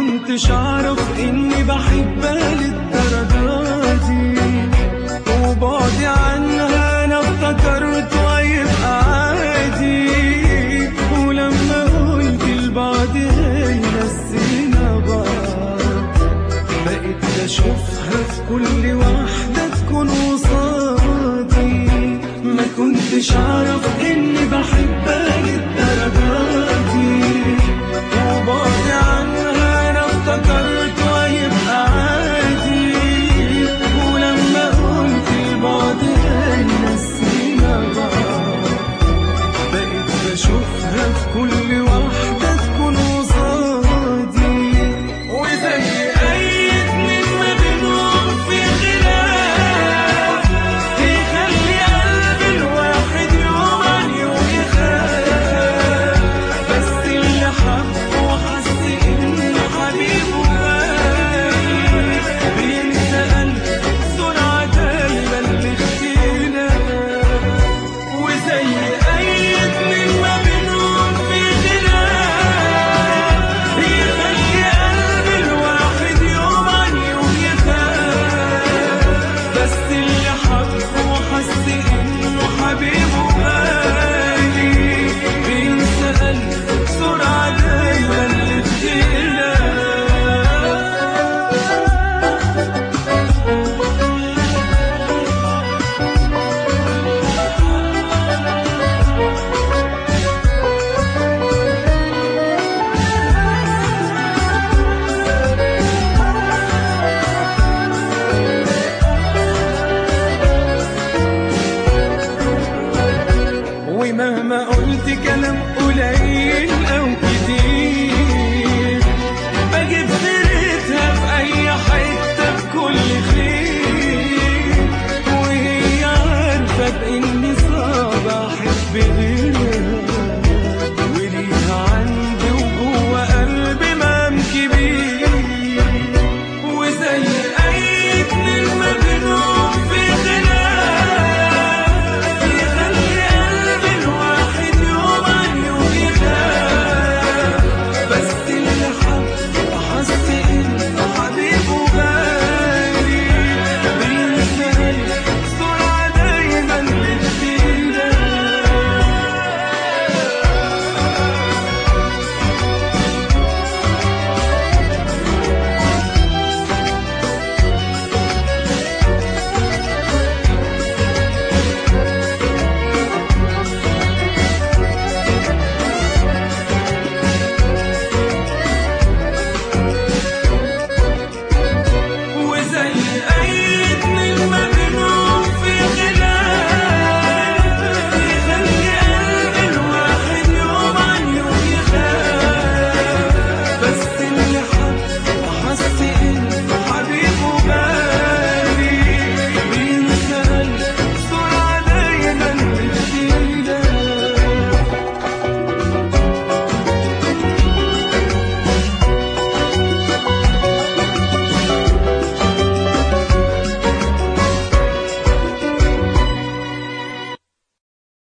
كنتش اعرف اني بحبها للدرجة دي وبعدي عنها انا افتكرت هيبقى عادي ولما قلت لبعض هي نسينا بعض بقيت بشوفها في كل واحدة تكون قصادي ما كنتش اعرف اني بحبها للدرجة دي وبعدي عنها انا افتكرت هيبقى عادي ولما قلت لبعض هي نسينا بعض بقيت بشوفها في كل واحدة تكون قصادي وزي أي اتنين ما بينهم في خلاف يخلي قلب الواحد يوم عن يوم يخاف بس اللي حبه وحس إنه حبيبه غالي بينسى قلبه بسرعة دايما الاختلاف وزي أي اتنين ما بينهم في خلاف يخلي قلب الواحد يوم عن يوم يخاف بس اللي حبه وحس إنه حبيبه غالي بينسى قلبه بسرعة دايما الاختلاف ومهما قلت كلام قليل او كتير بجيب سيرتها في اي حته بكل خير وهي عارفه باني صعب احب غير